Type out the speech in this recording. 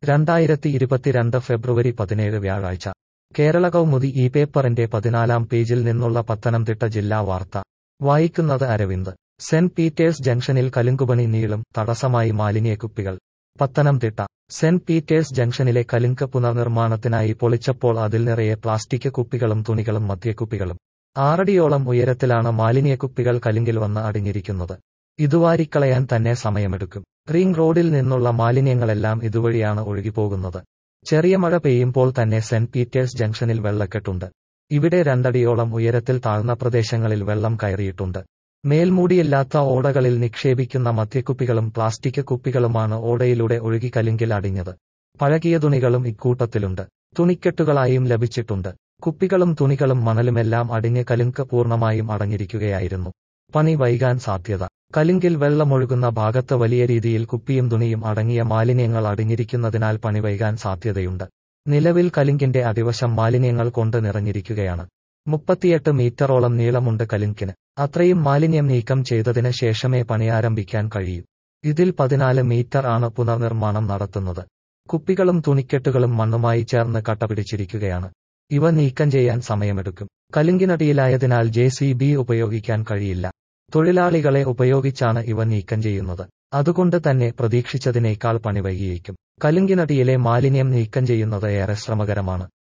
രണ്ടായിരത്തി ഇരുപത്തിരണ്ട് ഫെബ്രുവരി പതിനേഴ് വ്യാഴാഴ്ച കേരള കൗമുദി ഈ പേപ്പറിന്റെ പതിനാലാം പേജിൽ നിന്നുള്ള പത്തനംതിട്ട ജില്ലാ വാർത്ത വായിക്കുന്നത് അരവിന്ദ് സെന്റ് പീറ്റേഴ്സ് ജംഗ്ഷനിൽ കലുങ്കുപണി നീളും തടസ്സമായി മാലിന്യക്കുപ്പികൾ പത്തനംതിട്ട സെന്റ് പീറ്റേഴ്സ് ജംഗ്ഷനിലെ കലുങ്ക് പുനർനിർമ്മാണത്തിനായി പൊളിച്ചപ്പോൾ അതിൽ നിറയെ പ്ലാസ്റ്റിക് കുപ്പികളും തുണികളും മദ്യക്കുപ്പികളും ആറടിയോളം ഉയരത്തിലാണ് മാലിന്യക്കുപ്പികൾ കലുങ്കിൽ വന്ന് അടിഞ്ഞിരിക്കുന്നത് ഇതുവാരിക്കളയാൻ തന്നെ സമയമെടുക്കും റിംഗ് റോഡിൽ നിന്നുള്ള മാലിന്യങ്ങളെല്ലാം ഇതുവഴിയാണ് ഒഴുകിപ്പോകുന്നത് ചെറിയ മഴ പെയ്യുമ്പോൾ തന്നെ സെന്റ് പീറ്റേഴ്സ് ജംഗ്ഷനിൽ വെള്ളക്കെട്ടുണ്ട് ഇവിടെ രണ്ടടിയോളം ഉയരത്തിൽ താഴ്ന്ന പ്രദേശങ്ങളിൽ വെള്ളം കയറിയിട്ടുണ്ട് മേൽമൂടിയില്ലാത്ത ഓടകളിൽ നിക്ഷേപിക്കുന്ന മദ്യക്കുപ്പികളും പ്ലാസ്റ്റിക് കുപ്പികളുമാണ് ഓടയിലൂടെ ഒഴുകി കലുങ്കിൽ അടിഞ്ഞത് പഴകിയ തുണികളും ഇക്കൂട്ടത്തിലുണ്ട് തുണിക്കെട്ടുകളായും ലഭിച്ചിട്ടുണ്ട് കുപ്പികളും തുണികളും മണലുമെല്ലാം അടിഞ്ഞ് കലുങ്ക് പൂർണ്ണമായും അടഞ്ഞിരിക്കുകയായിരുന്നു പണി വൈകാൻ സാധ്യത കലുങ്കിൽ വെള്ളമൊഴുകുന്ന ഭാഗത്ത് വലിയ രീതിയിൽ കുപ്പിയും തുണിയും അടങ്ങിയ മാലിന്യങ്ങൾ അടിഞ്ഞിരിക്കുന്നതിനാൽ പണി വൈകാൻ സാധ്യതയുണ്ട് നിലവിൽ കലുങ്കിന്റെ അടിവശം മാലിന്യങ്ങൾ കൊണ്ട് നിറഞ്ഞിരിക്കുകയാണ് മുപ്പത്തിയെട്ട് മീറ്ററോളം നീളമുണ്ട് കലുങ്കിന് അത്രയും മാലിന്യം നീക്കം ചെയ്തതിന് ശേഷമേ പണി ആരംഭിക്കാൻ കഴിയൂ ഇതിൽ പതിനാല് മീറ്റർ ആണ് പുനർനിർമ്മാണം നടത്തുന്നത് കുപ്പികളും തുണിക്കെട്ടുകളും മണ്ണുമായി ചേർന്ന് കട്ടപിടിച്ചിരിക്കുകയാണ് ഇവ നീക്കം ചെയ്യാൻ സമയമെടുക്കും കലുങ്കിനടിയിലായതിനാൽ ജെ സി ബി ഉപയോഗിക്കാൻ കഴിയില്ല തൊഴിലാളികളെ ഉപയോഗിച്ചാണ് ഇവ നീക്കം ചെയ്യുന്നത് അതുകൊണ്ട് തന്നെ പ്രതീക്ഷിച്ചതിനേക്കാൾ പണി വൈകിയേക്കും കലുങ്കിനടിയിലെ മാലിന്യം നീക്കം ചെയ്യുന്നത് ഏറെ ശ്രമകരമാണ്